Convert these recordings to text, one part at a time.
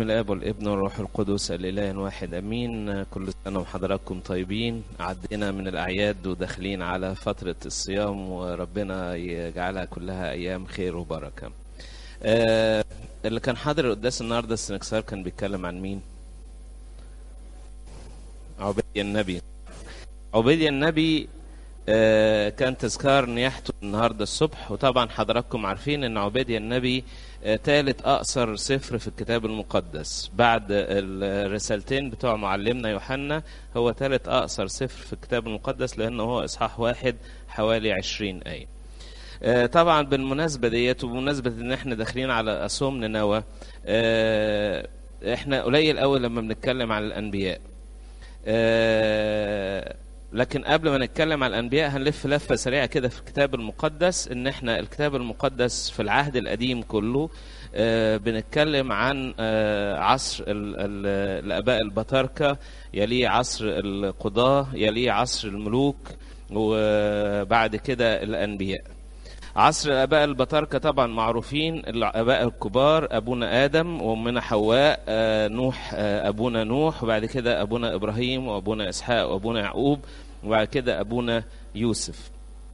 الاب والابن والروح القدس الاله واحد امين كل سنه وحضراتكم طيبين عدينا من الاعياد وداخلين على فتره الصيام وربنا يجعلها كلها ايام خير وبركه آه اللي كان حاضر قداس النهارده السنكسار كان بيتكلم عن مين عبيدية النبي عبيدية النبي آه كان تذكار نياحته النهارده الصبح وطبعا حضراتكم عارفين ان عبيدية النبي ثالث أقصر سفر في الكتاب المقدس بعد الرسالتين بتوع معلمنا يوحنا هو ثالث أقصر سفر في الكتاب المقدس لأنه هو إصحاح واحد حوالي عشرين آية آه طبعا بالمناسبة ديت وبمناسبة ان احنا داخلين على أصوم نينوى آه احنا قليل قوي لما بنتكلم عن الأنبياء آه لكن قبل ما نتكلم عن الانبياء هنلف لفه سريعه كده في الكتاب المقدس ان احنا الكتاب المقدس في العهد القديم كله آه بنتكلم عن آه عصر ال ال الاباء البطاركه يليه عصر القضاه يليه عصر الملوك وبعد كده الانبياء عصر الاباء البطاركه طبعا معروفين الاباء الكبار ابونا ادم وامنا حواء آه نوح آه ابونا نوح وبعد كده ابونا ابراهيم وابونا اسحاق وابونا يعقوب وبعد كده ابونا يوسف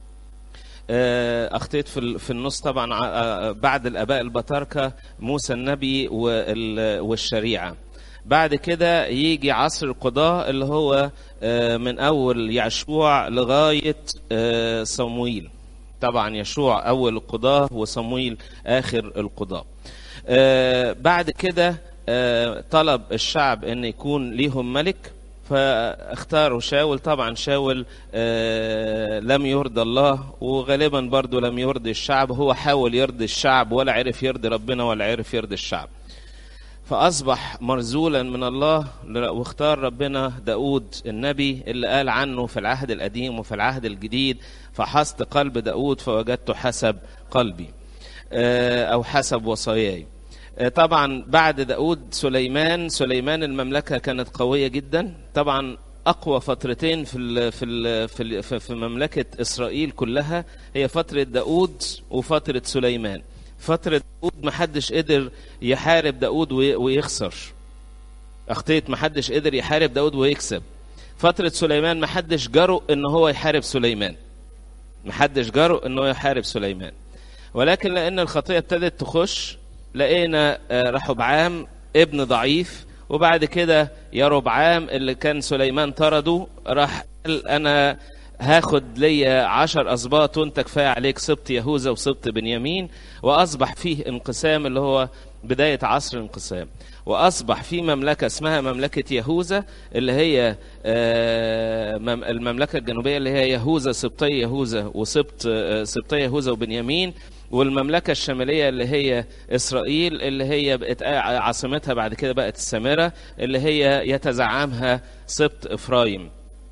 آه اخطيت في في النص طبعا بعد الاباء البطاركه موسى النبي والشريعه بعد كده يجي عصر القضاء اللي هو من اول يعشوع لغايه صمويل طبعا يشوع اول القضاه وصمويل اخر القضاه آه بعد كده آه طلب الشعب ان يكون ليهم ملك فاختاروا شاول طبعا شاول آه لم يرضى الله وغالبا برضه لم يرضي الشعب هو حاول يرضي الشعب ولا عرف يرضي ربنا ولا عرف يرضي الشعب فأصبح مرزولا من الله واختار ربنا داود النبي اللي قال عنه في العهد القديم وفي العهد الجديد فحصت قلب داود فوجدته حسب قلبي أو حسب وصاياي طبعا بعد داود سليمان سليمان المملكة كانت قوية جدا طبعا أقوى فترتين في ال في ال في, ال في مملكة إسرائيل كلها هي فترة داود وفترة سليمان فترة داود محدش قدر يحارب داود ويخسر أخطيت محدش قدر يحارب داود ويكسب فترة سليمان محدش جرؤ ان هو يحارب سليمان محدش جرؤ ان هو يحارب سليمان ولكن لان الخطية ابتدت تخش لقينا رحبعام ابن ضعيف وبعد كده يا ربعام اللي كان سليمان طرده راح قال انا هاخد ليا عشر أسباط وانت كفاية عليك سبط يهوذا وسبط بنيامين وأصبح فيه انقسام اللي هو بداية عصر انقسام وأصبح في مملكة اسمها مملكة يهوذا اللي هي المملكة الجنوبية اللي هي يهوذا سبطي يهوذا وسبط سبطي يهوذا وبنيامين والمملكة الشمالية اللي هي إسرائيل اللي هي بقت عاصمتها بعد كده بقت السامرة اللي هي يتزعمها سبط إفرايم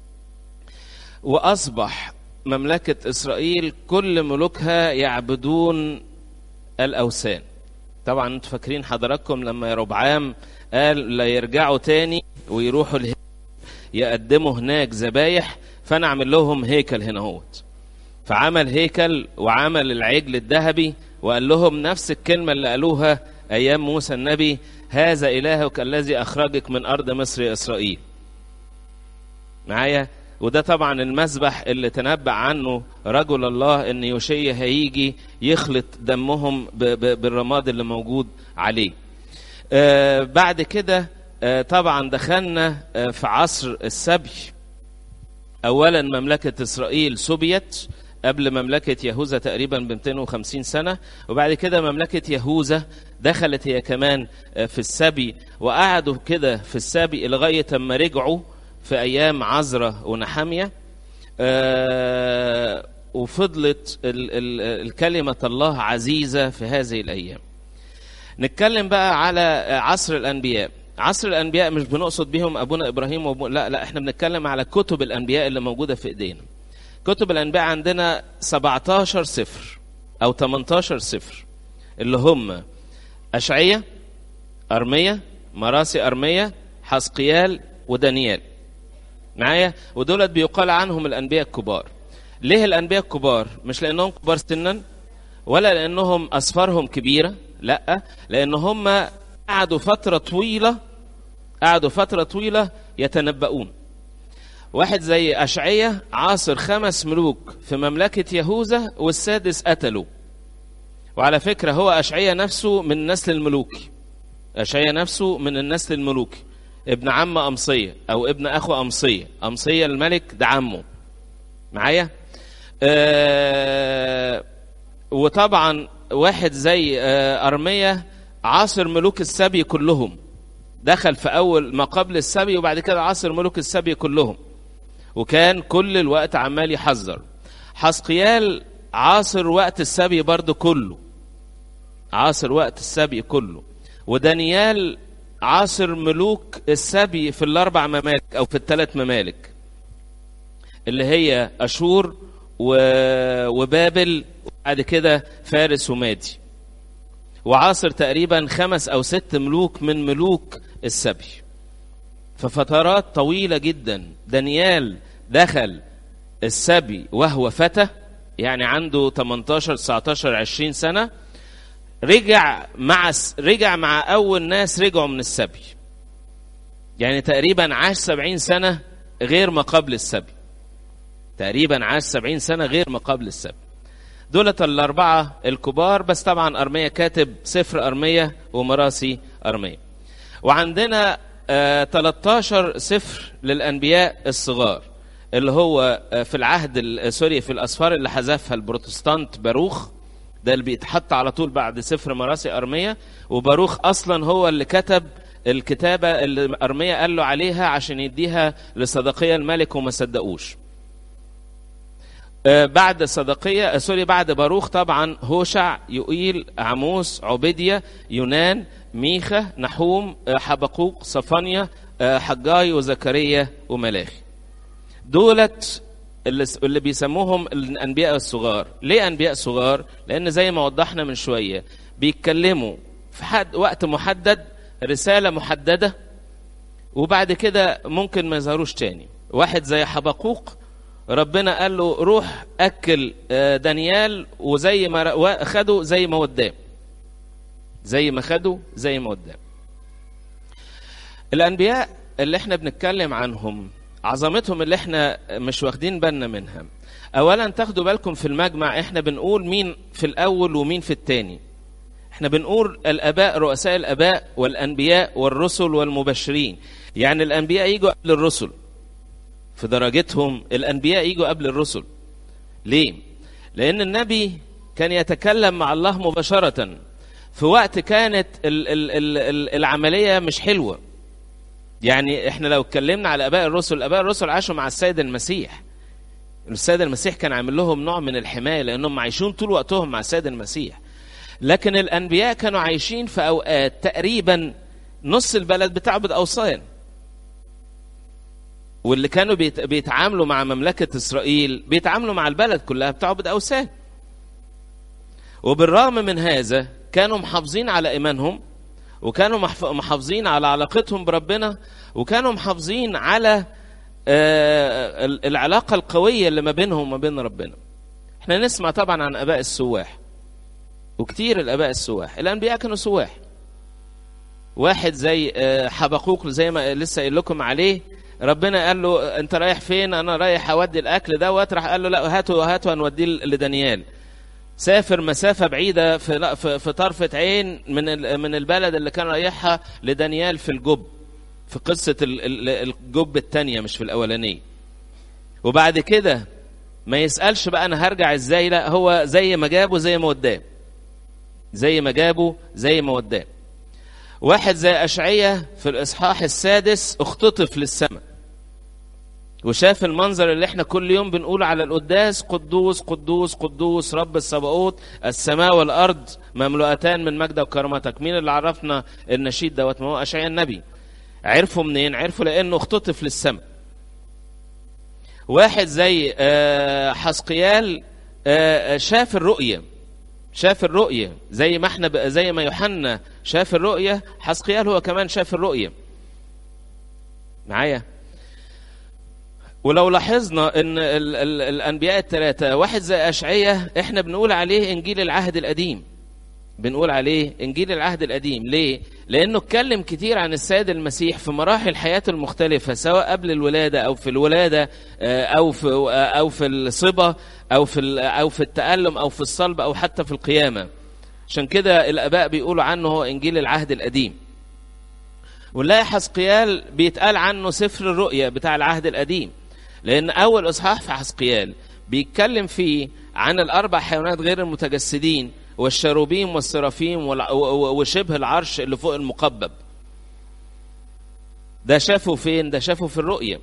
وأصبح مملكة إسرائيل كل ملوكها يعبدون الأوثان طبعا انتوا فاكرين حضراتكم لما يربعام قال لا يرجعوا تاني ويروحوا الهيكل يقدموا هناك ذبايح فانا اعمل لهم هيكل هنا هوت فعمل هيكل وعمل العجل الذهبي وقال لهم نفس الكلمة اللي قالوها أيام موسى النبي هذا إلهك الذي أخرجك من أرض مصر إسرائيل معايا وده طبعا المذبح اللي تنبأ عنه رجل الله ان يوشيا هيجي يخلط دمهم بالرماد اللي موجود عليه آه بعد كده آه طبعا دخلنا آه في عصر السبي اولا مملكة اسرائيل سبيت قبل مملكة يهوذا تقريبا ب 250 سنة وبعد كده مملكة يهوذا دخلت هي كمان في السبي وقعدوا كده في السبي لغاية ما رجعوا في ايام عزرة ونحامية آه وفضلت ال ال الكلمة الله عزيزة في هذه الايام نتكلم بقى على عصر الانبياء عصر الانبياء مش بنقصد بيهم ابونا ابراهيم وابو... لا لا احنا بنتكلم على كتب الانبياء اللي موجودة في ايدينا كتب الانبياء عندنا 17 سفر او 18 سفر اللي هم اشعية ارمية مراسي ارمية حسقيال ودانيال معايا ودولت بيقال عنهم الانبياء الكبار ليه الانبياء الكبار مش لانهم كبار سنا ولا لانهم اسفارهم كبيره لا لان هم قعدوا فترة طويلة قعدوا فترة طويلة يتنبؤون واحد زي أشعية عاصر خمس ملوك في مملكة يهوذا والسادس قتلوا وعلى فكرة هو أشعية نفسه من النسل الملوكي أشعية نفسه من النسل الملوكي ابن عم أمصية أو ابن أخو أمصية أمصية الملك ده عمه معايا آه وطبعا واحد زي آه أرمية عاصر ملوك السبي كلهم دخل في أول ما قبل السبي وبعد كده عاصر ملوك السبي كلهم وكان كل الوقت عمال يحذر حسقيال عاصر وقت السبي برضه كله عاصر وقت السبي كله ودانيال عاصر ملوك السبي في الاربع ممالك او في الثلاث ممالك اللي هي اشور و... وبابل وبعد كده فارس ومادي وعاصر تقريبا خمس او ست ملوك من ملوك السبي ففترات طويله جدا دانيال دخل السبي وهو فتى يعني عنده 18 19 20 سنه رجع مع رجع مع اول ناس رجعوا من السبي يعني تقريبا عاش 70 سنه غير ما قبل السبي تقريبا عاش 70 سنه غير ما قبل السبي دولة الأربعة الكبار بس طبعا أرمية كاتب سفر أرمية ومراسي أرمية وعندنا آه 13 سفر للأنبياء الصغار اللي هو آه في العهد سوري في الأسفار اللي حذفها البروتستانت باروخ ده اللي بيتحط على طول بعد سفر مراسي أرمية وباروخ أصلا هو اللي كتب الكتابة اللي أرمية قال له عليها عشان يديها لصدقية الملك وما صدقوش بعد صدقية سوري بعد باروخ طبعا هوشع يؤيل عموس عبيدية يونان ميخا نحوم حبقوق صفانيا حجاي وزكريا وملاخي دولت اللي, اللي بيسموهم الانبياء الصغار ليه انبياء صغار لان زي ما وضحنا من شويه بيتكلموا في حد وقت محدد رساله محدده وبعد كده ممكن ما يظهروش تاني واحد زي حبقوق ربنا قال له روح اكل دانيال وزي ما خده زي ما وداه زي ما خده زي ما وداه الانبياء اللي احنا بنتكلم عنهم عظمتهم اللي احنا مش واخدين بالنا منها اولا تاخدوا بالكم في المجمع احنا بنقول مين في الاول ومين في الثاني احنا بنقول الاباء رؤساء الاباء والانبياء والرسل والمبشرين يعني الانبياء يجوا قبل الرسل في درجتهم الانبياء يجوا قبل الرسل ليه لان النبي كان يتكلم مع الله مباشره في وقت كانت ال ال ال العمليه مش حلوه يعني احنا لو اتكلمنا على اباء الرسل اباء الرسل عاشوا مع السيد المسيح السيد المسيح كان عامل لهم نوع من الحمايه لانهم عايشين طول وقتهم مع السيد المسيح لكن الانبياء كانوا عايشين في اوقات تقريبا نص البلد بتعبد اوثان واللي كانوا بيت... بيتعاملوا مع مملكه اسرائيل بيتعاملوا مع البلد كلها بتعبد اوثان وبالرغم من هذا كانوا محافظين على ايمانهم وكانوا محافظين على علاقتهم بربنا وكانوا محافظين على العلاقة القوية اللي ما بينهم وما بين ربنا احنا نسمع طبعا عن اباء السواح وكتير الاباء السواح الانبياء كانوا سواح واحد زي حبقوق زي ما لسه قايل لكم عليه ربنا قال له انت رايح فين انا رايح اودي الاكل دوت راح قال له لا هاتوا هاتوا هنوديه لدانيال سافر مسافة بعيدة في في طرفة عين من من البلد اللي كان رايحها لدانيال في الجب في قصة الجب الثانية مش في الأولانية وبعد كده ما يسألش بقى أنا هرجع إزاي لا هو زي ما جابه زي ما وداه زي ما جابه زي ما وداه واحد زي أشعية في الإصحاح السادس اختطف للسماء وشاف المنظر اللي احنا كل يوم بنقول على القداس قدوس قدوس قدوس رب الصباؤوت السماء والارض مملوءتان من مجد وكرامتك مين اللي عرفنا النشيد دوت ما هو اشعياء النبي عرفوا منين عرفوا لانه اختطف للسماء واحد زي حسقيال شاف الرؤيه شاف الرؤيه زي ما احنا زي ما يوحنا شاف الرؤيه حسقيال هو كمان شاف الرؤيه معايا ولو لاحظنا ان ال ال الانبياء الثلاثه واحد زي اشعية احنا بنقول عليه انجيل العهد القديم بنقول عليه انجيل العهد القديم ليه لانه اتكلم كتير عن السيد المسيح في مراحل حياته المختلفه سواء قبل الولاده او في الولاده آه، او في آه، او في الصبا او في ال- او في التالم او في الصلب او حتى في القيامه عشان كده الاباء بيقولوا عنه هو انجيل العهد القديم ونلاقي حسقيال بيتقال عنه سفر الرؤيا بتاع العهد القديم لان اول اصحاح في حسقيال بيتكلم فيه عن الاربع حيوانات غير المتجسدين والشروبيم والسرافيم والع- و- و- وشبه العرش اللي فوق المقبب ده شافه فين ده شافه في الرؤيا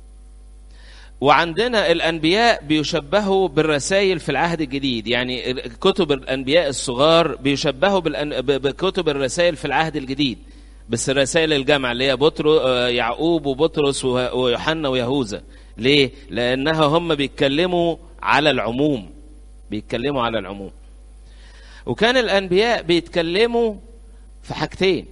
وعندنا الانبياء بيشبهوا بالرسائل في العهد الجديد يعني كتب الانبياء الصغار بيشبهوا بالأن... ب- بكتب الرسائل في العهد الجديد بس الرسائل الجامعة اللي هي بطرس يعقوب وبطرس وه- ويوحنا ويهوذا ليه لانها هم بيتكلموا على العموم بيتكلموا على العموم وكان الانبياء بيتكلموا في حاجتين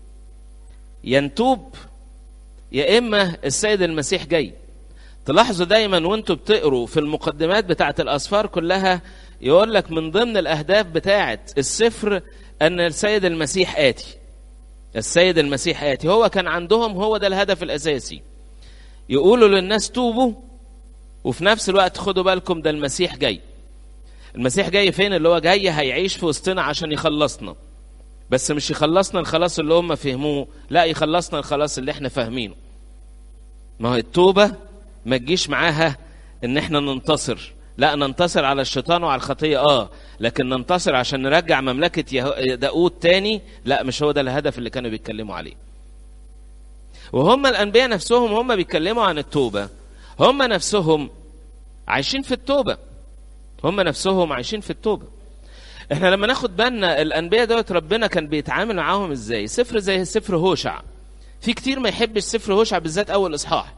ينتوب يا اما السيد المسيح جاي تلاحظوا دايما وانتوا بتقروا في المقدمات بتاعه الاسفار كلها يقول لك من ضمن الاهداف بتاعه السفر ان السيد المسيح اتي السيد المسيح اتي هو كان عندهم هو ده الهدف الاساسي يقولوا للناس توبوا وفي نفس الوقت خدوا بالكم ده المسيح جاي المسيح جاي فين اللي هو جاي هيعيش في وسطنا عشان يخلصنا بس مش يخلصنا الخلاص اللي هم فهموه لا يخلصنا الخلاص اللي احنا فاهمينه ما هو التوبة ما تجيش معاها ان احنا ننتصر لا ننتصر على الشيطان وعلى الخطية اه لكن ننتصر عشان نرجع مملكة يهو- داود تاني لا مش هو ده الهدف اللي كانوا بيتكلموا عليه وهم الانبياء نفسهم هم بيتكلموا عن التوبة هم نفسهم عايشين في التوبة هم نفسهم عايشين في التوبة احنا لما ناخد بالنا الانبياء دوت ربنا كان بيتعامل معاهم ازاي سفر زي سفر هوشع في كتير ما يحبش سفر هوشع بالذات اول اصحاح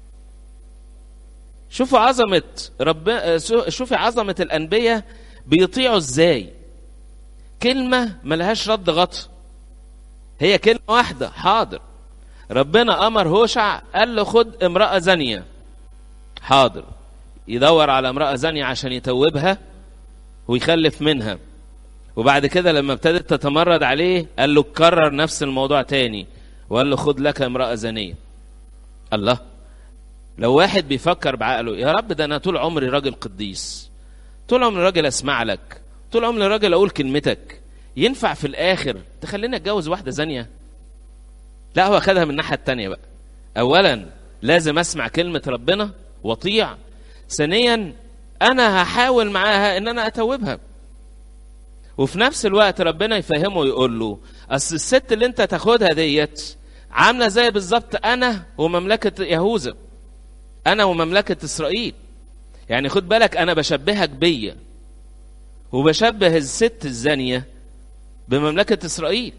شوفوا عظمة رب آه، سو- شوفي عظمة الأنبياء بيطيعوا ازاي كلمة ملهاش رد غطا هي كلمة واحدة حاضر ربنا أمر هوشع قال له خد امرأة زانية حاضر يدور على امرأة زانية عشان يتوبها ويخلف منها وبعد كده لما ابتدت تتمرد عليه قال له كرر نفس الموضوع تاني وقال له خد لك امرأة زانية الله لو واحد بيفكر بعقله يا رب ده انا طول عمري راجل قديس طول عمري راجل اسمع لك طول عمري راجل اقول كلمتك ينفع في الاخر تخليني اتجوز واحده زانيه لا هو خدها من الناحيه التانية بقى اولا لازم اسمع كلمه ربنا واطيع ثانيا انا هحاول معاها ان انا اتوبها وفي نفس الوقت ربنا يفهمه ويقول له اصل الست اللي انت تاخدها ديت عامله زي بالظبط انا ومملكه يهوذا انا ومملكه اسرائيل يعني خد بالك انا بشبهك بيا وبشبه الست الزانيه بمملكه اسرائيل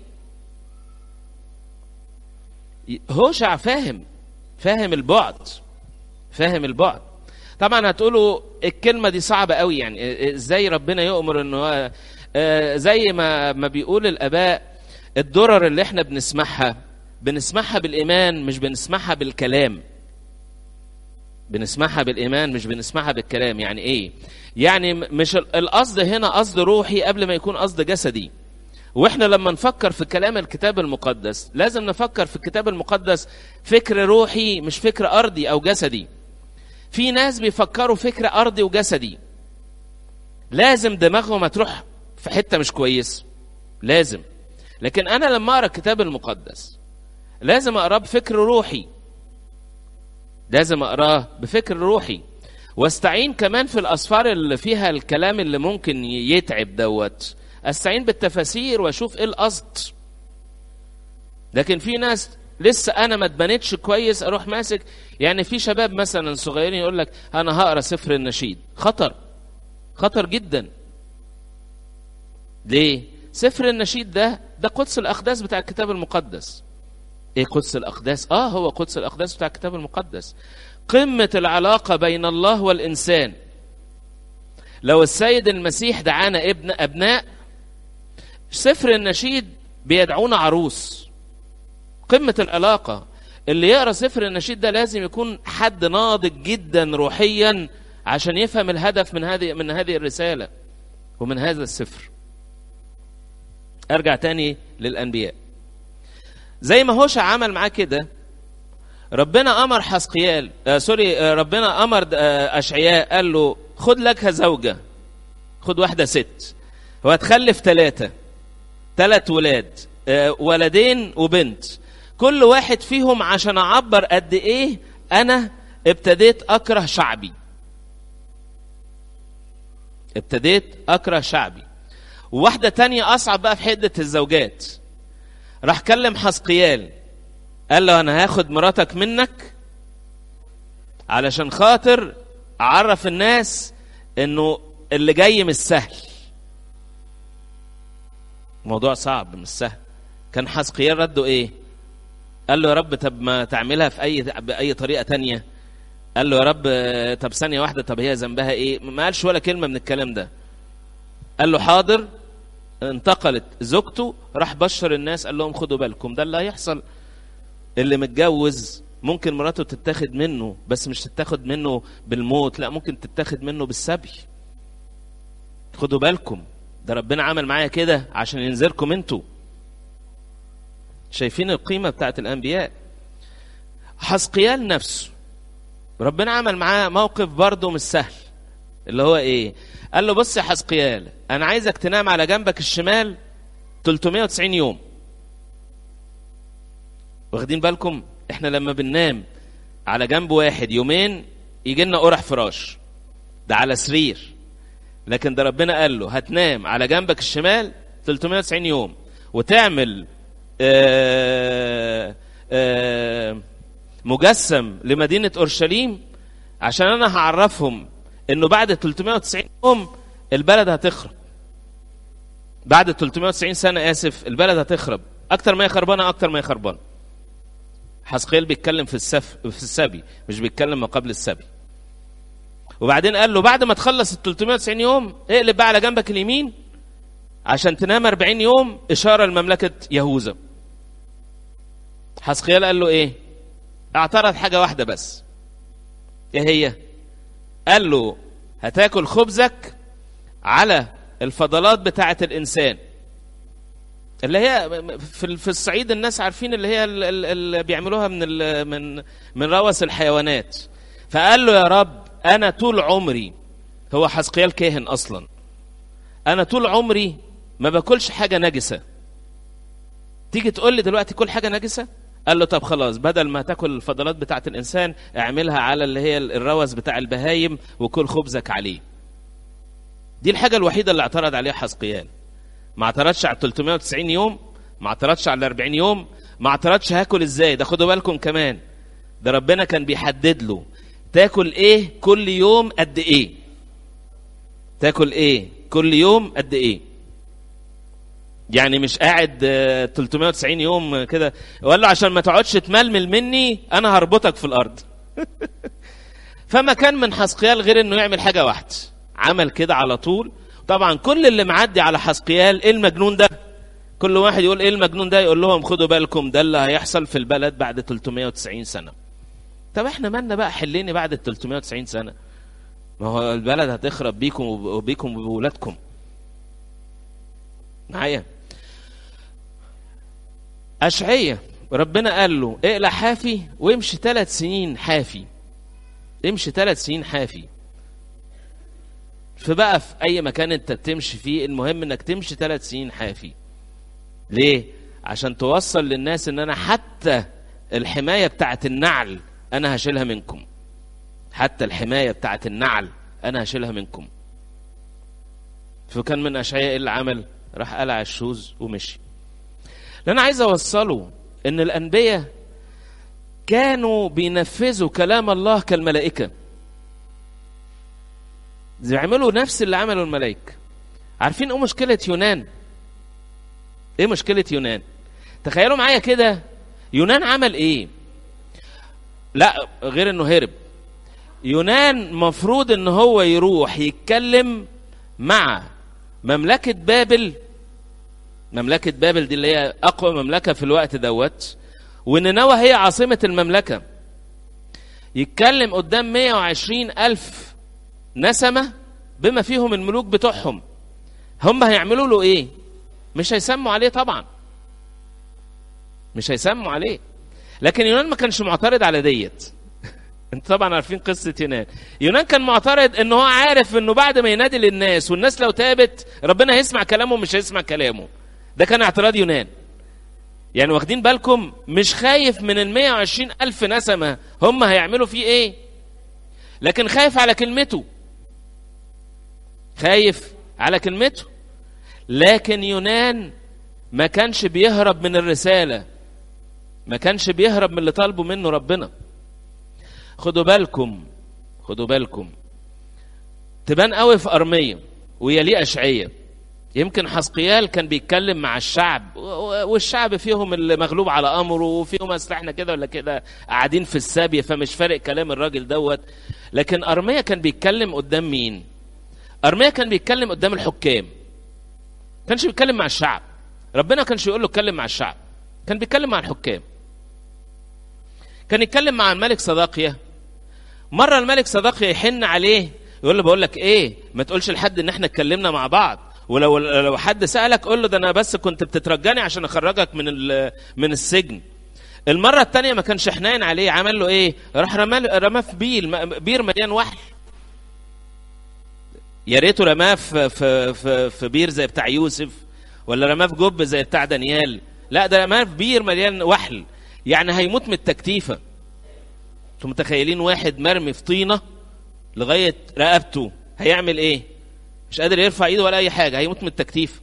هوشع فاهم فاهم البعد فاهم البعد طبعا هتقولوا الكلمه دي صعبه قوي يعني ازاي ربنا يؤمر انه آه، زي ما ما بيقول الاباء الدرر اللي احنا بنسمعها بنسمعها بالايمان مش بنسمعها بالكلام بنسمعها بالايمان مش بنسمعها بالكلام يعني ايه يعني م- مش ال- القصد هنا قصد روحي قبل ما يكون قصد جسدي واحنا لما نفكر في كلام الكتاب المقدس لازم نفكر في الكتاب المقدس فكر روحي مش فكر ارضي او جسدي في ناس بيفكروا فكر ارضي وجسدي لازم دماغهم هتروح في حته مش كويسه لازم لكن انا لما اقرا الكتاب المقدس لازم اقراه بفكر روحي لازم اقراه بفكر روحي واستعين كمان في الاسفار اللي فيها الكلام اللي ممكن يتعب دوت استعين بالتفاسير واشوف ايه القصد لكن في ناس لسه انا ما اتبنتش كويس اروح ماسك يعني في شباب مثلا صغيرين يقول لك انا هقرا سفر النشيد خطر خطر جدا ليه سفر النشيد ده ده قدس الاقداس بتاع الكتاب المقدس ايه قدس الاقداس اه هو قدس الاقداس بتاع الكتاب المقدس قمه العلاقه بين الله والانسان لو السيد المسيح دعانا ابن ابناء سفر النشيد بيدعونا عروس قمه العلاقه اللي يقرا سفر النشيد ده لازم يكون حد ناضج جدا روحيا عشان يفهم الهدف من هذه من هذه الرساله ومن هذا السفر ارجع تاني للانبياء زي ما هوشع عمل معاه كده ربنا امر حسقيال آه سوري آه ربنا امر آه اشعياء قال له خد لك زوجه خد واحده ست وهتخلف ثلاثه ثلاث ولاد آه ولدين وبنت كل واحد فيهم عشان اعبر قد ايه انا ابتديت اكره شعبي ابتديت اكره شعبي وواحده تانية اصعب بقى في حده الزوجات راح كلم حسقيال قال له انا هاخد مراتك منك علشان خاطر اعرف الناس انه اللي جاي مش سهل موضوع صعب مش سهل كان حسقيال رده ايه قال له يا رب طب ما تعملها في اي باي طريقه تانية قال له يا رب طب ثانيه واحده طب هي ذنبها ايه ما قالش ولا كلمه من الكلام ده قال له حاضر انتقلت زوجته راح بشر الناس قال لهم خدوا بالكم ده اللي هيحصل اللي متجوز ممكن مراته تتاخد منه بس مش تتاخد منه بالموت لا ممكن تتاخد منه بالسبي خدوا بالكم ده ربنا عمل معايا كده عشان ينذركم انتوا شايفين القيمه بتاعت الانبياء حسقيال نفسه ربنا عمل معاه موقف برضه مش سهل اللي هو ايه قال له بص يا حسقيال انا عايزك تنام على جنبك الشمال 390 يوم واخدين بالكم احنا لما بننام على جنب واحد يومين يجي لنا قرح فراش ده على سرير لكن ده ربنا قال له هتنام على جنبك الشمال 390 يوم وتعمل آآ آآ مجسم لمدينة أورشليم عشان أنا هعرفهم إنه بعد 390 يوم البلد هتخرب بعد 390 سنة آسف البلد هتخرب أكتر ما هي خربانة أكتر ما هي خربانة حسقيل بيتكلم في السف في السبي مش بيتكلم ما قبل السبي وبعدين قال له بعد ما تخلص ال 390 يوم اقلب بقى على جنبك اليمين عشان تنام 40 يوم إشارة لمملكة يهوذا حسقيال قال له إيه اعترض حاجة واحدة بس إيه هي قال له هتاكل خبزك على الفضلات بتاعة الإنسان اللي هي في في الصعيد الناس عارفين اللي هي اللي بيعملوها من من من روث الحيوانات فقال له يا رب انا طول عمري هو حسقيال كاهن اصلا انا طول عمري ما باكلش حاجه نجسه تيجي تقول لي دلوقتي كل حاجه نجسه قال له طب خلاص بدل ما تاكل الفضلات بتاعه الانسان اعملها على اللي هي الروث بتاع البهايم وكل خبزك عليه دي الحاجه الوحيده اللي اعترض عليها حسقيال ما اعترضش على 390 يوم ما اعترضش على 40 يوم ما اعترضش هاكل ازاي ده خدوا بالكم كمان ده ربنا كان بيحدد له تاكل ايه كل يوم قد ايه تاكل ايه كل يوم قد ايه يعني مش قاعد 390 يوم كده وقال له عشان ما تقعدش تململ مني انا هربطك في الارض فما كان من حسقيال غير انه يعمل حاجه واحده عمل كده على طول طبعا كل اللي معدي على حسقيال ايه المجنون ده كل واحد يقول ايه المجنون ده يقول لهم خدوا بالكم ده اللي هيحصل في البلد بعد 390 سنه طب احنا مالنا بقى حليني بعد ال 390 سنه ما هو البلد هتخرب بيكم وبيكم وبولادكم معايا أشعية ربنا قال له اقلع حافي وامشي ثلاث سنين حافي امشي ثلاث سنين حافي فبقى في أي مكان أنت تمشي فيه المهم إنك تمشي ثلاث سنين حافي ليه؟ عشان توصل للناس إن أنا حتى الحماية بتاعت النعل أنا هشيلها منكم حتى الحماية بتاعت النعل أنا هشيلها منكم فكان من أشعياء اللي عمل راح قلع الشوز ومشي اللي أنا عايز أوصله إن الأنبياء كانوا بينفذوا كلام الله كالملائكة بيعملوا نفس اللي عمله الملائكة عارفين ايه مشكلة يونان؟ ايه مشكلة يونان؟ تخيلوا معايا كده يونان عمل ايه؟ لا غير انه هرب يونان مفروض ان هو يروح يتكلم مع مملكة بابل مملكة بابل دي اللي هي أقوى مملكة في الوقت دوت ونينوى هي عاصمة المملكة يتكلم قدام 120 ألف نسمة بما فيهم الملوك بتوعهم هم هيعملوا له إيه؟ مش هيسموا عليه طبعا مش هيسموا عليه لكن يونان ما كانش معترض على ديت انتوا طبعا عارفين قصه يونان يونان كان معترض ان هو عارف انه بعد ما ينادي للناس والناس لو تابت ربنا هيسمع كلامه مش هيسمع كلامه ده كان اعتراض يونان يعني واخدين بالكم مش خايف من ال 120 ألف نسمة هم هيعملوا فيه إيه لكن خايف على كلمته خايف على كلمته لكن يونان ما كانش بيهرب من الرسالة ما كانش بيهرب من اللي طالبه منه ربنا خدوا بالكم خدوا بالكم تبان قوي في أرمية ويليه أشعية يمكن حسقيال كان بيتكلم مع الشعب والشعب فيهم اللي مغلوب على امره وفيهم اصل احنا كده ولا كده قاعدين في السابيه فمش فارق كلام الراجل دوت لكن ارميا كان بيتكلم قدام مين؟ ارميا كان بيتكلم قدام الحكام كانش بيتكلم مع الشعب ربنا كانش يقول له اتكلم مع الشعب كان بيتكلم مع الحكام كان يتكلم مع الملك صداقيا مره الملك صداقيا يحن عليه يقول له بقول لك ايه ما تقولش لحد ان احنا اتكلمنا مع بعض ولو لو حد سالك قول له ده انا بس كنت بتترجاني عشان اخرجك من من السجن المره الثانيه ما كانش حنين عليه عمل له ايه راح رماه رماه في بير بير مليان وحل يا ريته رماه في في في, في بير زي بتاع يوسف ولا رماه في جب زي بتاع دانيال لا ده رماه في بير مليان وحل يعني هيموت من التكتيفه انتوا متخيلين واحد مرمي في طينه لغايه رقبته هيعمل ايه مش قادر يرفع ايده ولا اي حاجه هيموت من التكتيف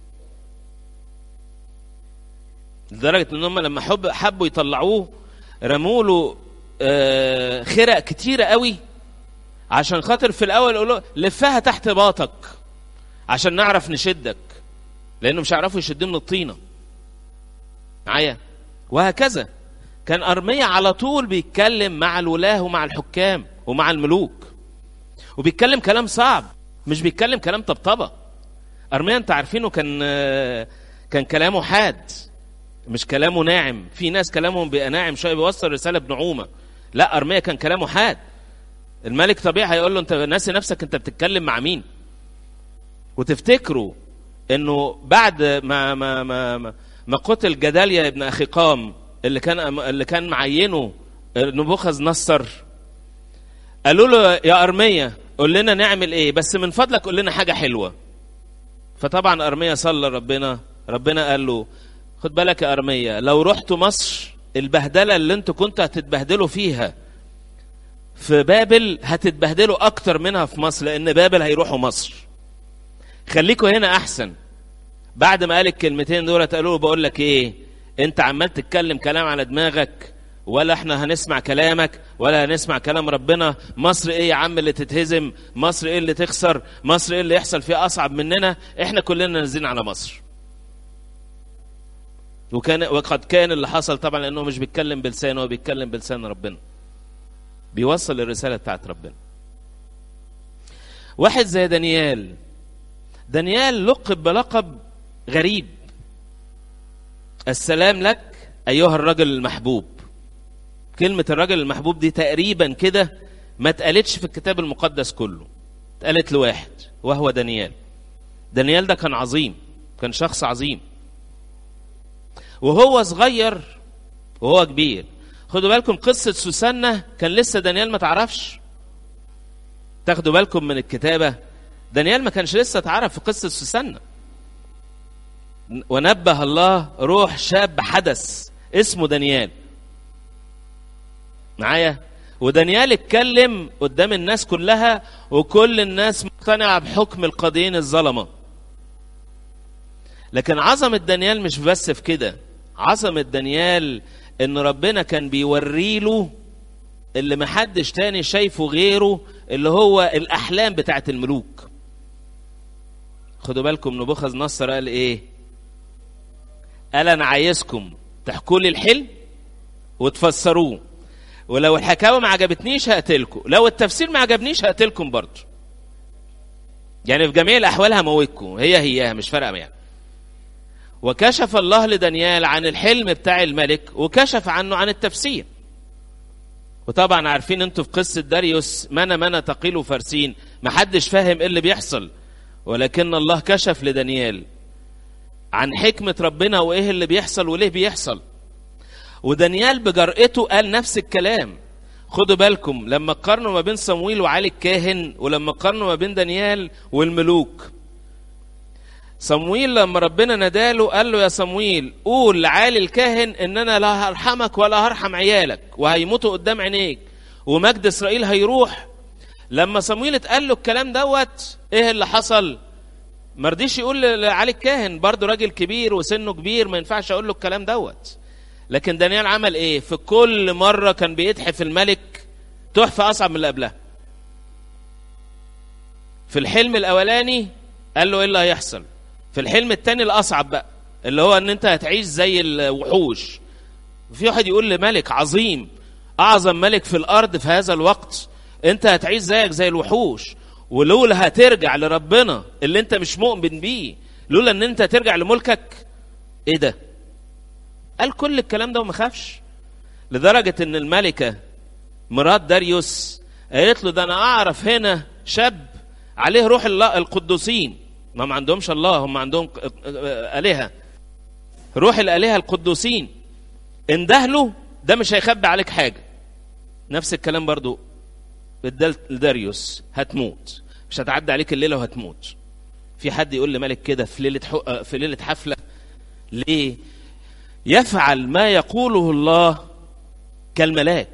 لدرجه ان هم لما حب حبوا يطلعوه رموا له آه خرق كتيره قوي عشان خاطر في الاول يقولوا لفها تحت باطك عشان نعرف نشدك لانه مش هيعرفوا يشدوه من الطينه معايا وهكذا كان ارميا على طول بيتكلم مع الولاه ومع الحكام ومع الملوك وبيتكلم كلام صعب مش بيتكلم كلام طبطبه ارميا انت عارفينه كان كان كلامه حاد مش كلامه ناعم في ناس كلامهم بيبقى ناعم شويه بيوصل رساله بنعومه لا ارميا كان كلامه حاد الملك طبيعي هيقول له انت ناسي نفسك انت بتتكلم مع مين وتفتكروا انه بعد ما ما ما ما, ما قتل جداليا ابن اخيقام اللي كان اللي كان معينه نبوخذ نصر قالوا له يا ارميا قول لنا نعمل ايه بس من فضلك قول لنا حاجه حلوه فطبعا ارميا صلى ربنا ربنا قال له خد بالك يا ارميا لو رحت مصر البهدله اللي انتوا كنتوا هتتبهدلوا فيها في بابل هتتبهدلوا اكتر منها في مصر لان بابل هيروحوا مصر خليكوا هنا احسن بعد ما قال الكلمتين دول قالوا له بقول لك ايه انت عمال تتكلم كلام على دماغك ولا احنا هنسمع كلامك ولا هنسمع كلام ربنا مصر ايه يا عم اللي تتهزم مصر ايه اللي تخسر مصر ايه اللي يحصل فيها اصعب مننا احنا كلنا نازلين على مصر وكان وقد كان اللي حصل طبعا لانه مش بيتكلم بلسانه هو بيتكلم بلسان ربنا بيوصل الرساله بتاعت ربنا واحد زي دانيال دانيال لقب بلقب غريب السلام لك ايها الرجل المحبوب كلمة الرجل المحبوب دي تقريبا كده ما اتقالتش في الكتاب المقدس كله اتقالت لواحد وهو دانيال دانيال ده كان عظيم كان شخص عظيم وهو صغير وهو كبير خدوا بالكم قصة سوسنة كان لسه دانيال ما تعرفش تاخدوا بالكم من الكتابة دانيال ما كانش لسه اتعرف في قصة سوسنة ونبه الله روح شاب حدث اسمه دانيال معايا ودانيال اتكلم قدام الناس كلها وكل الناس مقتنعة بحكم القاضيين الظلمة لكن عظمة دانيال مش بس في كده عظمة دانيال ان ربنا كان بيوري له اللي محدش تاني شايفه غيره اللي هو الاحلام بتاعت الملوك خدوا بالكم نبوخذ نصر قال ايه قال انا عايزكم تحكوا لي الحلم وتفسروه ولو الحكاوي ما عجبتنيش هقتلكم لو التفسير ما عجبنيش هقتلكم برضه يعني في جميع الاحوال هموتكم هي هيها مش فارقه يعني وكشف الله لدانيال عن الحلم بتاع الملك وكشف عنه عن التفسير وطبعا عارفين انتوا في قصه داريوس منا منا تقيل فرسين محدش فاهم ايه اللي بيحصل ولكن الله كشف لدانيال عن حكمة ربنا وإيه اللي بيحصل وليه بيحصل ودانيال بجرأته قال نفس الكلام خدوا بالكم لما قارنوا ما بين صمويل وعلي الكاهن ولما قارنوا ما بين دانيال والملوك صمويل لما ربنا ناداله قال له يا صمويل قول لعالي الكاهن ان انا لا هرحمك ولا هرحم عيالك وهيموتوا قدام عينيك ومجد اسرائيل هيروح لما صمويل اتقال له الكلام دوت ايه اللي حصل ما رضيش يقول لعلي الكاهن برضه راجل كبير وسنه كبير ما ينفعش اقول له الكلام دوت لكن دانيال عمل ايه في كل مره كان بيتحف الملك تحفه اصعب من اللي قبلها في الحلم الاولاني قال له ايه اللي هيحصل في الحلم الثاني الاصعب بقى اللي هو ان انت هتعيش زي الوحوش في واحد يقول لملك عظيم اعظم ملك في الارض في هذا الوقت انت هتعيش زيك زي الوحوش ولولا هترجع لربنا اللي انت مش مؤمن بيه لولا ان انت ترجع لملكك ايه ده قال كل الكلام ده وما خافش لدرجة ان الملكة مرات داريوس قالت له ده انا اعرف هنا شاب عليه روح الله القدوسين ما ما عندهمش الله هم عندهم آلهة روح الآلهة القدوسين اندهله ده مش هيخبي عليك حاجة نفس الكلام برضو لداريوس هتموت مش هتعدي عليك الليلة وهتموت في حد يقول لملك كده في ليلة حق في ليلة حفلة ليه يفعل ما يقوله الله كالملاك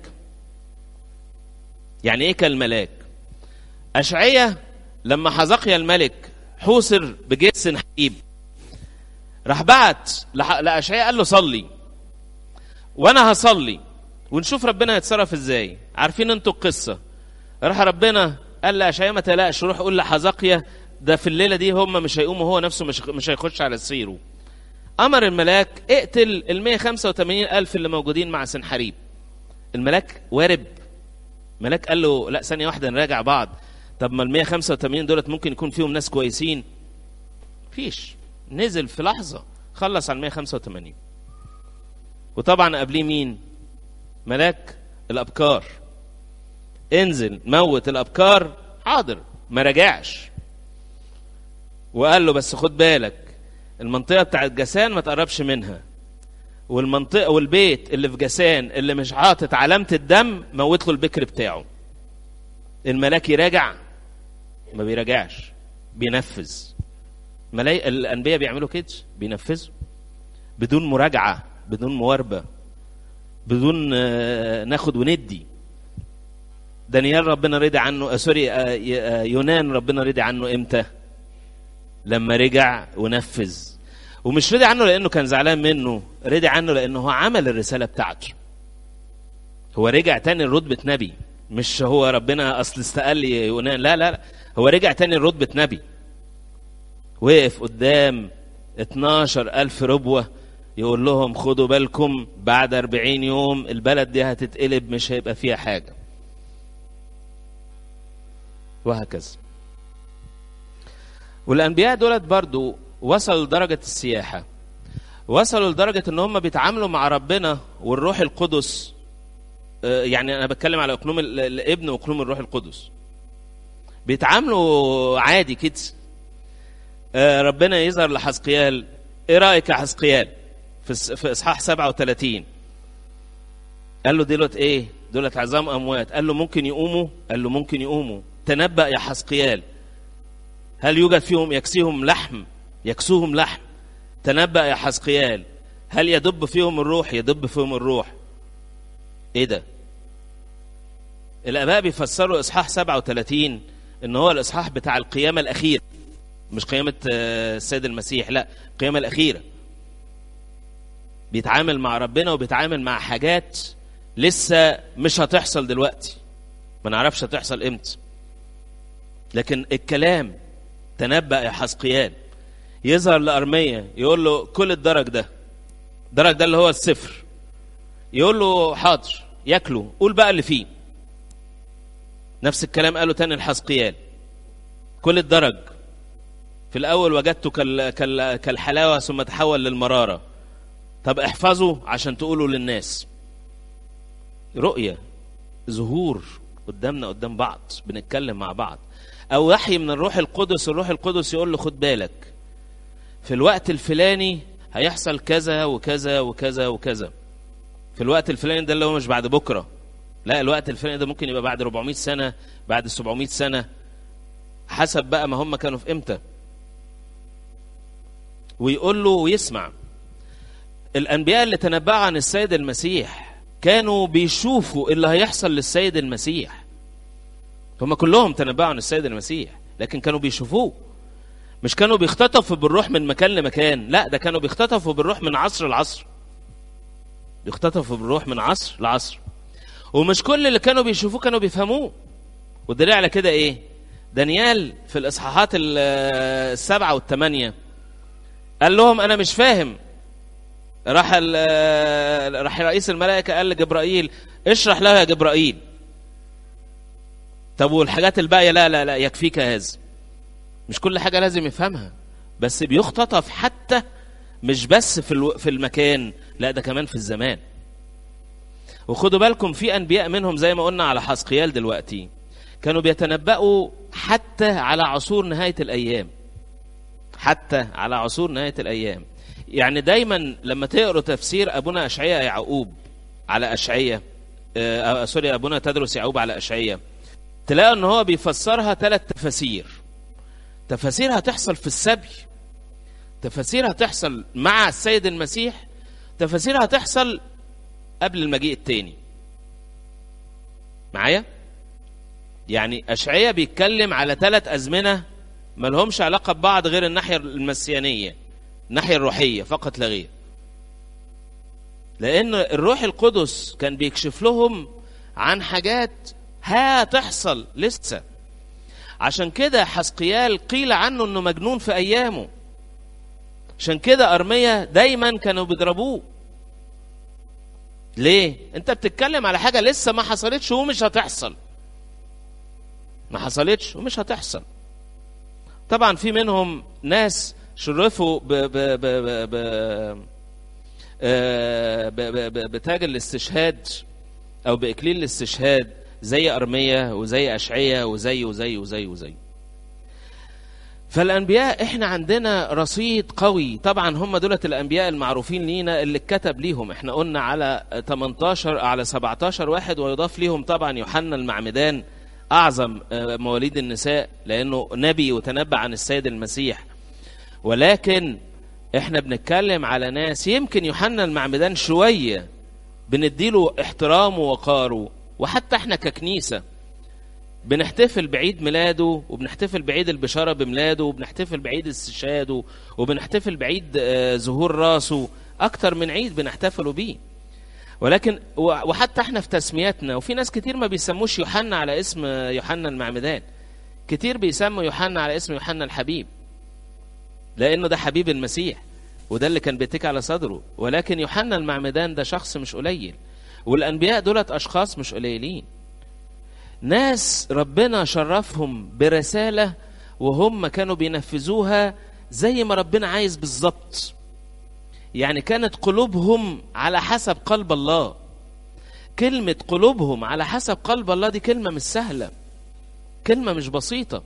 يعني ايه كالملاك أشعية لما حزقيا الملك حوصر بجيش حبيب راح بعت لأشعية قال له صلي وانا هصلي ونشوف ربنا هيتصرف ازاي عارفين انتوا القصة راح ربنا قال لأشعية ما تقلقش روح قول لحزقيا ده في الليلة دي هم مش هيقوموا هو نفسه مش مش هيخش على سريره أمر الملاك اقتل ال 185 ألف اللي موجودين مع سنحريب الملاك وارب ملاك قال له لا ثانية واحدة نراجع بعض طب ما ال 185 دولت ممكن يكون فيهم ناس كويسين فيش نزل في لحظة خلص على 185 وطبعا قبليه مين ملاك الأبكار انزل موت الأبكار حاضر ما رجعش وقال له بس خد بالك المنطقة بتاعت جسان ما تقربش منها والمنطقة والبيت اللي في جسان اللي مش حاطط علامة الدم موت له البكر بتاعه الملاك يراجع ما بيراجعش بينفذ ملاي... الأنبياء بيعملوا كده بينفذوا بدون مراجعة بدون مواربة بدون ناخد وندي دانيال ربنا رضي عنه سوري يونان ربنا رضي عنه امتى لما رجع ونفذ ومش رضي عنه لانه كان زعلان منه رضي عنه لانه هو عمل الرساله بتاعته هو رجع تاني لرتبه نبي مش هو ربنا اصل استقل يونان لا لا لا هو رجع تاني لرتبه نبي وقف قدام 12 ألف ربوة يقول لهم خدوا بالكم بعد 40 يوم البلد دي هتتقلب مش هيبقى فيها حاجة وهكذا والأنبياء دولت برضو وصلوا لدرجة السياحة وصلوا لدرجة ان هم بيتعاملوا مع ربنا والروح القدس يعني انا بتكلم على اقنوم الابن واقنوم الروح القدس بيتعاملوا عادي كده ربنا يظهر لحزقيال ايه رايك يا حزقيال في في اصحاح 37 قال له دولت ايه دولت عظام اموات قال له ممكن يقوموا قال له ممكن يقوموا تنبأ يا حزقيال هل يوجد فيهم يكسيهم لحم يكسوهم لحم تنبأ يا حزقيال هل يدب فيهم الروح يدب فيهم الروح ايه ده الاباء بيفسروا اصحاح 37 ان هو الاصحاح بتاع القيامه الاخيره مش قيامه السيد المسيح لا القيامه الاخيره بيتعامل مع ربنا وبيتعامل مع حاجات لسه مش هتحصل دلوقتي ما نعرفش هتحصل امتى لكن الكلام تنبأ يا حزقيال يظهر لأرمية يقول له كل الدرج ده الدرج ده اللي هو الصفر يقول له حاضر ياكله قول بقى اللي فيه نفس الكلام قاله تاني الحزقيال كل الدرج في الأول وجدته كال... كال... كالحلاوة ثم تحول للمرارة طب احفظه عشان تقوله للناس رؤية ظهور قدامنا قدام بعض بنتكلم مع بعض او وحي من الروح القدس الروح القدس يقول له خد بالك في الوقت الفلاني هيحصل كذا وكذا وكذا وكذا في الوقت الفلاني ده اللي هو مش بعد بكره لا الوقت الفلاني ده ممكن يبقى بعد 400 سنه بعد 700 سنه حسب بقى ما هم كانوا في امتى ويقول له ويسمع الانبياء اللي تنبأوا عن السيد المسيح كانوا بيشوفوا اللي هيحصل للسيد المسيح هم كلهم تنبأوا عن السيد المسيح لكن كانوا بيشوفوه مش كانوا بيختطفوا بالروح من مكان لمكان لا ده كانوا بيختطفوا بالروح من عصر لعصر بيختطفوا بالروح من عصر لعصر ومش كل اللي كانوا بيشوفوه كانوا بيفهموه والدليل على كده ايه دانيال في الاصحاحات السبعه والثمانيه قال لهم انا مش فاهم راح راح رئيس الملائكه قال لجبرائيل اشرح له يا جبرائيل طب والحاجات الباقيه لا لا لا يكفيك هذا مش كل حاجه لازم يفهمها بس بيختطف حتى مش بس في الو... في المكان لا ده كمان في الزمان وخدوا بالكم في انبياء منهم زي ما قلنا على حسقيال دلوقتي كانوا بيتنبأوا حتى على عصور نهايه الايام حتى على عصور نهايه الايام يعني دايما لما تقروا تفسير ابونا اشعياء يعقوب على اشعياء آه سوري ابونا تدرس يعقوب على اشعياء تلاقوا ان هو بيفسرها ثلاث تفاسير تفاسير هتحصل في السبي تفاسير هتحصل مع السيد المسيح تفاسير هتحصل قبل المجيء التاني معايا يعني أشعية بيتكلم على ثلاث أزمنة ما لهمش علاقة ببعض غير الناحية المسيانية الناحية الروحية فقط لا غير لأن الروح القدس كان بيكشف لهم عن حاجات هتحصل لسه عشان كده حسقيال قيل عنه انه مجنون في ايامه عشان كده ارميا دايما كانوا بيضربوه ليه انت بتتكلم على حاجه لسه ما حصلتش ومش هتحصل ما حصلتش ومش هتحصل طبعا في منهم ناس شرفوا ب ب ب ب ب ب ب ب بتاج الاستشهاد او باكليل الاستشهاد زي ارميا وزي اشعيا وزي وزي وزي وزي فالانبياء احنا عندنا رصيد قوي طبعا هم دولت الانبياء المعروفين لينا اللي اتكتب ليهم احنا قلنا على 18 على 17 واحد ويضاف ليهم طبعا يوحنا المعمدان اعظم مواليد النساء لانه نبي وتنبأ عن السيد المسيح ولكن احنا بنتكلم على ناس يمكن يوحنا المعمدان شويه بنديله احترامه ووقاره وحتى احنا ككنيسه بنحتفل بعيد ميلاده وبنحتفل بعيد البشاره بميلاده وبنحتفل بعيد استشهاده وبنحتفل بعيد ظهور راسه اكتر من عيد بنحتفلوا بيه ولكن وحتى احنا في تسمياتنا وفي ناس كتير ما بيسموش يوحنا على اسم يوحنا المعمدان كتير بيسموا يوحنا على اسم يوحنا الحبيب لانه ده حبيب المسيح وده اللي كان بيتكي على صدره ولكن يوحنا المعمدان ده شخص مش قليل والانبياء دولت اشخاص مش قليلين ناس ربنا شرفهم برساله وهم كانوا بينفذوها زي ما ربنا عايز بالظبط يعني كانت قلوبهم على حسب قلب الله كلمة قلوبهم على حسب قلب الله دي كلمة مش سهلة كلمة مش بسيطة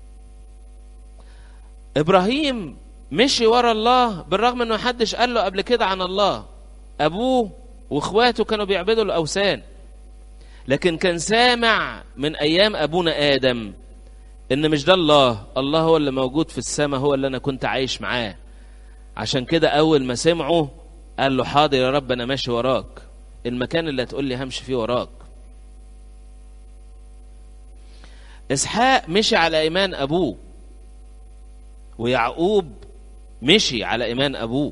إبراهيم مشي ورا الله بالرغم انه محدش قال له قبل كده عن الله ابوه واخواته كانوا بيعبدوا الاوثان لكن كان سامع من ايام ابونا ادم ان مش ده الله الله هو اللي موجود في السماء هو اللي انا كنت عايش معاه عشان كده اول ما سمعه قال له حاضر يا رب انا ماشي وراك المكان اللي هتقول لي همشي فيه وراك اسحاق مشي على ايمان ابوه ويعقوب مشي على ايمان ابوه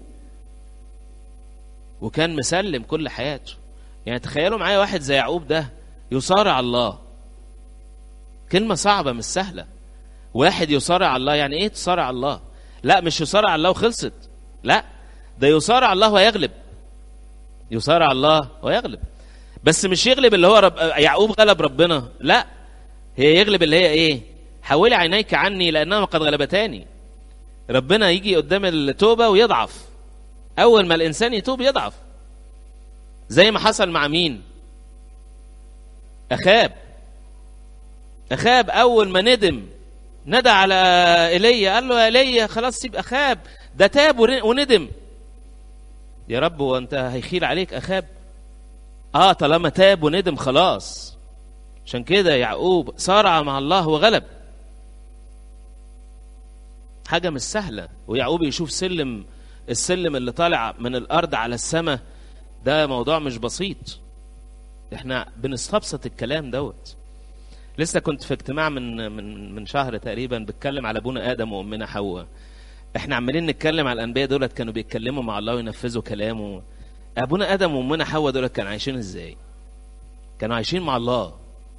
وكان مسلم كل حياته يعني تخيلوا معايا واحد زي يعقوب ده يصارع الله كلمة صعبة مش سهلة واحد يصارع الله يعني ايه تصارع الله لا مش يصارع الله وخلصت لا ده يصارع الله ويغلب يصارع الله ويغلب بس مش يغلب اللي هو رب... يعقوب غلب ربنا لا هي يغلب اللي هي ايه حولي عينيك عني لانها قد غلبتاني ربنا يجي قدام التوبة ويضعف أول ما الإنسان يتوب يضعف زي ما حصل مع مين أخاب أخاب أول ما ندم ندى على ايليا قال له يا ايليا خلاص سيب أخاب ده تاب ون- وندم يا رب هو انت هيخيل عليك اخاب اه طالما تاب وندم خلاص عشان كده يعقوب صارع مع الله وغلب حاجه مش سهله ويعقوب يشوف سلم السلم اللي طالع من الارض على السماء ده موضوع مش بسيط احنا بنستبسط الكلام دوت لسه كنت في اجتماع من من من شهر تقريبا بتكلم على ابونا ادم وامنا حواء احنا عمالين نتكلم على الانبياء دولت كانوا بيتكلموا مع الله وينفذوا كلامه ابونا ادم وامنا حواء دولت كانوا عايشين ازاي كانوا عايشين مع الله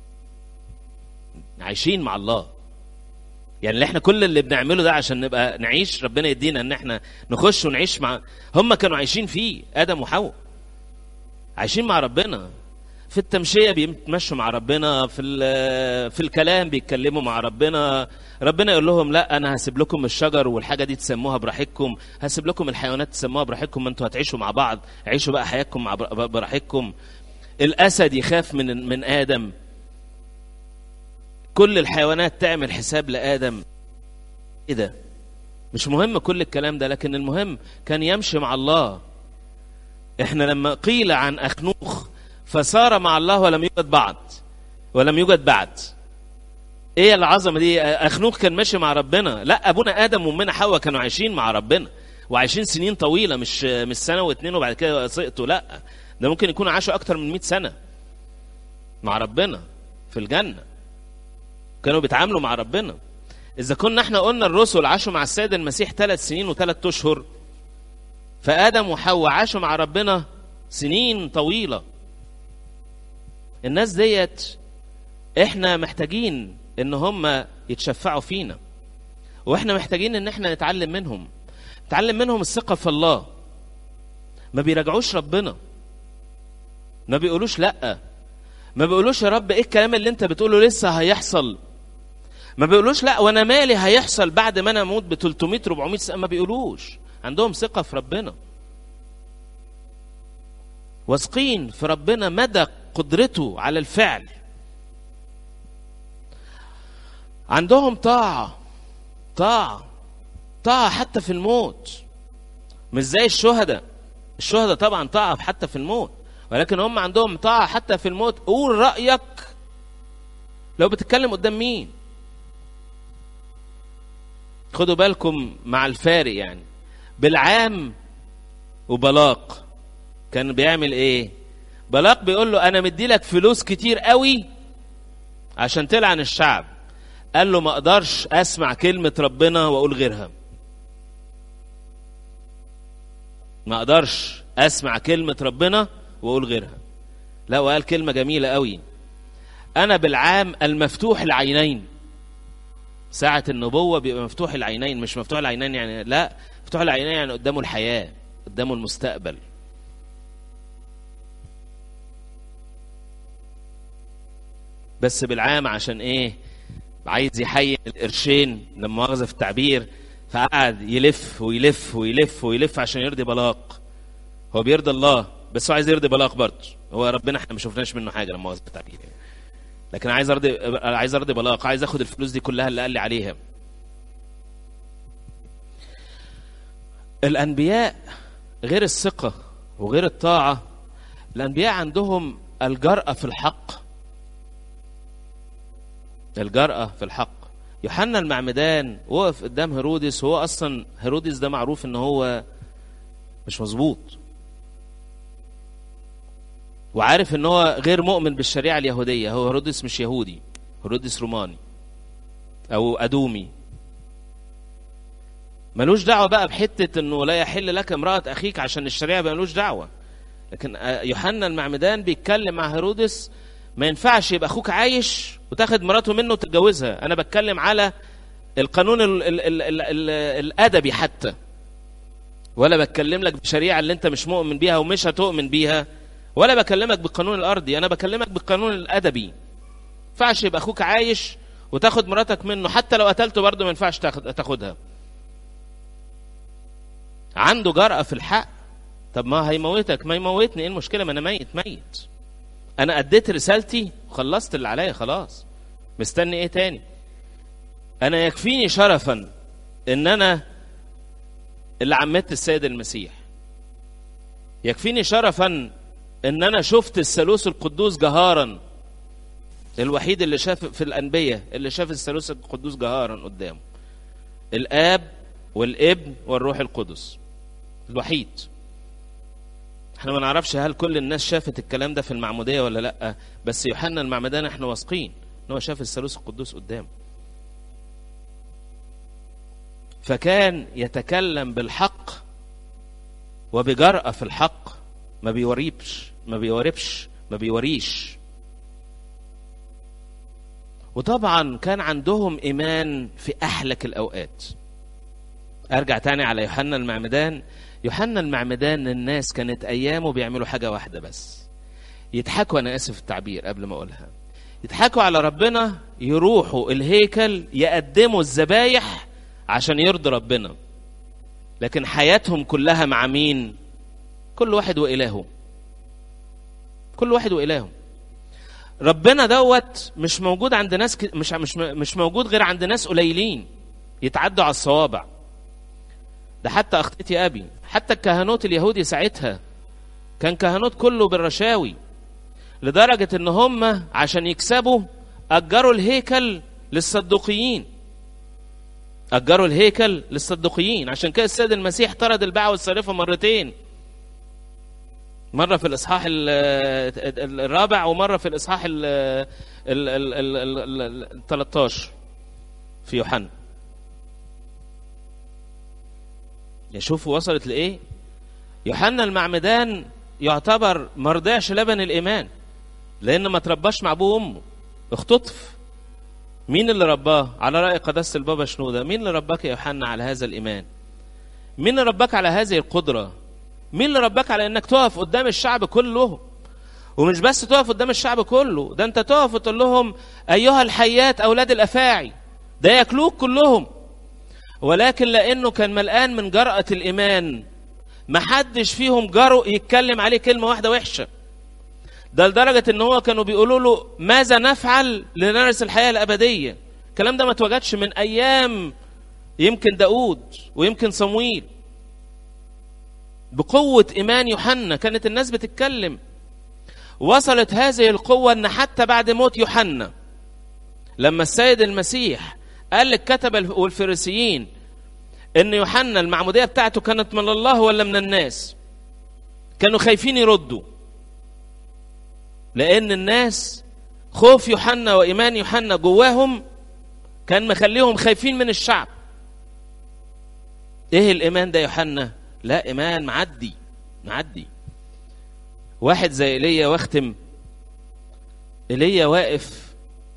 عايشين مع الله يعني اللي احنا كل اللي بنعمله ده عشان نبقى نعيش ربنا يدينا ان احنا نخش ونعيش مع هم كانوا عايشين فيه ادم وحواء عايشين مع ربنا في التمشيه بيتمشوا مع ربنا في ال- في الكلام بيتكلموا مع ربنا ربنا يقول لهم لا انا هسيب لكم الشجر والحاجه دي تسموها براحتكم هسيب لكم الحيوانات تسموها براحتكم ما انتوا هتعيشوا مع بعض عيشوا بقى حياتكم مع بر- براحتكم الاسد يخاف من من ادم كل الحيوانات تعمل حساب لادم ايه ده مش مهم كل الكلام ده لكن المهم كان يمشي مع الله احنا لما قيل عن اخنوخ فسار مع الله ولم يوجد بعد ولم يوجد بعد ايه العظمه دي اخنوخ كان ماشي مع ربنا لا ابونا ادم وامنا حواء كانوا عايشين مع ربنا وعايشين سنين طويله مش مش سنه واتنين وبعد كده سقطوا لا ده ممكن يكونوا عاشوا اكتر من 100 سنه مع ربنا في الجنه كانوا بيتعاملوا مع ربنا اذا كنا احنا قلنا الرسل عاشوا مع السيد المسيح ثلاث سنين وثلاث اشهر فادم وحواء عاشوا مع ربنا سنين طويله الناس ديت احنا محتاجين ان هم يتشفعوا فينا واحنا محتاجين ان احنا نتعلم منهم نتعلم منهم الثقه في الله ما بيراجعوش ربنا ما بيقولوش لا ما بيقولوش يا رب ايه الكلام اللي انت بتقوله لسه هيحصل ما بيقولوش لا وانا مالي هيحصل بعد ما انا اموت ب 300 400 سنه ما بيقولوش عندهم ثقه في ربنا واثقين في ربنا مدى قدرته على الفعل عندهم طاعه طاعه طاعه حتى في الموت مش زي الشهداء الشهداء طبعا طاعه حتى في الموت ولكن هم عندهم طاعه حتى في الموت قول رايك لو بتتكلم قدام مين خدوا بالكم مع الفارق يعني بالعام وبلاق كان بيعمل ايه بلاق بيقول له انا مدي لك فلوس كتير قوي عشان تلعن الشعب قال له ما اقدرش اسمع كلمة ربنا واقول غيرها ما اقدرش اسمع كلمة ربنا واقول غيرها لا وقال كلمة جميلة قوي انا بالعام المفتوح العينين ساعة النبوة بيبقى مفتوح العينين مش مفتوح العينين يعني لا مفتوح العينين يعني قدامه الحياة قدامه المستقبل بس بالعام عشان ايه عايز يحيي القرشين لما مؤاخذة في التعبير فقعد يلف ويلف ويلف ويلف عشان يرضي بلاق هو بيرضي الله بس هو عايز يرضي بلاق برضه هو ربنا احنا ما شفناش منه حاجه لما مؤاخذة في التعبير يعني. لكن عايز ارضي عايز ارضي بلاق عايز اخد الفلوس دي كلها اللي قال لي عليها الانبياء غير الثقه وغير الطاعه الانبياء عندهم الجرأه في الحق الجرأة في الحق يوحنا المعمدان وقف قدام هيرودس وهو اصلا هيرودس ده معروف ان هو مش مظبوط وعارف ان هو غير مؤمن بالشريعه اليهوديه هو هيرودس مش يهودي هيرودس روماني او ادومي ملوش دعوه بقى بحته انه لا يحل لك امراه اخيك عشان الشريعه ملوش دعوه لكن يوحنا المعمدان بيتكلم مع هيرودس ما ينفعش يبقى اخوك عايش وتاخد مراته منه وتتجوزها انا بتكلم على القانون ال ال ال ال ال الادبي حتى ولا بتكلم لك بالشريعه اللي انت مش مؤمن بيها ومش هتؤمن بيها ولا بكلمك بالقانون الارضي انا بكلمك بالقانون الادبي ينفعش يبقى اخوك عايش وتاخد مراتك منه حتى لو قتلته برضه ما ينفعش تاخدها عنده جرأة في الحق طب ما هيموتك ما يموتني ايه المشكله ما انا ميت ميت انا اديت رسالتي وخلصت اللي عليا خلاص مستني ايه تاني انا يكفيني شرفا ان انا اللي عمت السيد المسيح يكفيني شرفا ان انا شفت الثالوث القدوس جهارا الوحيد اللي شاف في الانبياء اللي شاف الثالوث القدوس جهارا قدامه الاب والابن والروح القدس الوحيد احنا ما نعرفش هل كل الناس شافت الكلام ده في المعموديه ولا لا بس يوحنا المعمدان احنا واثقين ان هو شاف الثالوث القدوس قدامه فكان يتكلم بالحق وبجرأة في الحق ما بيوريبش ما بيوربش ما بيوريش وطبعا كان عندهم إيمان في أحلك الأوقات أرجع تاني على يوحنا المعمدان يوحنا المعمدان الناس كانت أيامه بيعملوا حاجة واحدة بس يضحكوا أنا آسف التعبير قبل ما أقولها يضحكوا على ربنا يروحوا الهيكل يقدموا الذبايح عشان يرضي ربنا لكن حياتهم كلها مع مين كل واحد وإلهه كل واحد وإلهه ربنا دوت مش موجود عند ناس ك... مش مش مش موجود غير عند ناس قليلين يتعدوا على الصوابع ده حتى اخطيتي ابي حتى الكهنوت اليهودي ساعتها كان كهنوت كله بالرشاوي لدرجه ان هم عشان يكسبوا اجروا الهيكل للصدوقيين اجروا الهيكل للصدوقيين عشان كده السيد المسيح طرد الباعة والصرفة مرتين مرة في الإصحاح الرابع ومرة في الإصحاح ال 13 في يوحنا يشوفوا وصلت لإيه يوحنا المعمدان يعتبر مرضعش لبن الإيمان لأن ما ترباش مع أبوه وأمه اختطف مين اللي رباه على رأي قداسة البابا شنودة مين اللي رباك يا يوحنا على هذا الإيمان مين اللي رباك على هذه القدرة مين اللي رباك على انك تقف قدام الشعب كله ومش بس تقف قدام الشعب كله ده انت تقف وتقول لهم ايها الحيات اولاد الافاعي ده ياكلوك كلهم ولكن لانه كان ملقان من جرأة الايمان محدش فيهم جرؤ يتكلم عليه كلمة واحدة وحشة ده لدرجة ان هو كانوا بيقولوا له ماذا نفعل لنرث الحياة الابدية الكلام ده ما اتوجدش من ايام يمكن داود ويمكن صمويل بقوة إيمان يوحنا كانت الناس بتتكلم وصلت هذه القوة أن حتى بعد موت يوحنا لما السيد المسيح قال للكتبة والفريسيين أن يوحنا المعمودية بتاعته كانت من الله ولا من الناس كانوا خايفين يردوا لأن الناس خوف يوحنا وإيمان يوحنا جواهم كان مخليهم خايفين من الشعب ايه الايمان ده يوحنا لا ايمان معدي معدي واحد زي ايليا واختم ايليا واقف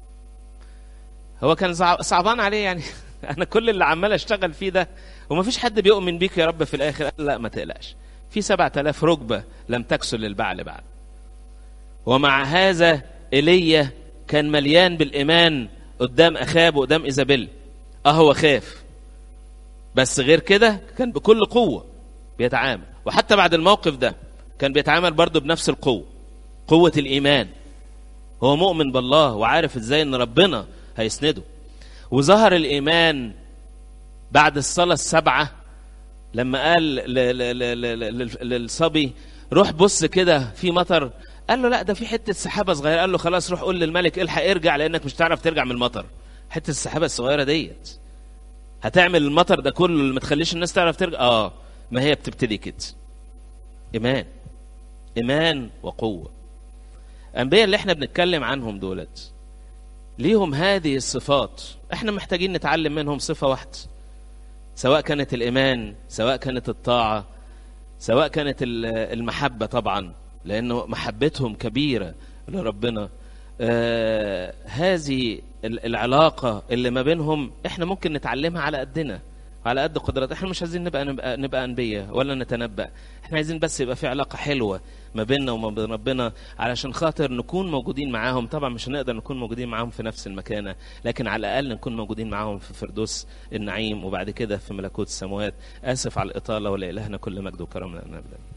هو كان صعبان عليه يعني انا كل اللي عمال اشتغل فيه ده وما فيش حد بيؤمن بيك يا رب في الاخر قال لا ما تقلقش في سبعة آلاف ركبة لم تكسل للبعل بعد ومع هذا ايليا كان مليان بالايمان قدام اخاب وقدام ايزابيل اه هو خاف بس غير كده كان بكل قوة بيتعامل وحتى بعد الموقف ده كان بيتعامل برضه بنفس القوة قوة الإيمان هو مؤمن بالله وعارف ازاي ان ربنا هيسنده وظهر الإيمان بعد الصلاة السبعة لما قال للصبي روح بص كده في مطر قال له لا ده في حتة سحابة صغيرة قال له خلاص روح قول للملك الحق ارجع لأنك مش هتعرف ترجع من المطر حتة السحابة الصغيرة ديت هتعمل المطر ده كله اللي ما تخليش الناس تعرف ترجع اه ما هي بتبتدي كده ايمان ايمان وقوه انبياء اللي احنا بنتكلم عنهم دولت ليهم هذه الصفات احنا محتاجين نتعلم منهم صفه واحده سواء كانت الايمان سواء كانت الطاعه سواء كانت المحبه طبعا لانه محبتهم كبيره لربنا آه هذه العلاقة اللي ما بينهم احنا ممكن نتعلمها على قدنا على قد قدرات احنا مش عايزين نبقى نبقى, نبقى انبياء ولا نتنبأ احنا عايزين بس يبقى في علاقة حلوة ما بيننا وما بين ربنا علشان خاطر نكون موجودين معاهم طبعا مش هنقدر نكون موجودين معاهم في نفس المكانة لكن على الأقل نكون موجودين معاهم في فردوس النعيم وبعد كده في ملكوت السماوات آسف على الإطالة ولإلهنا كل مجد وكرم لنا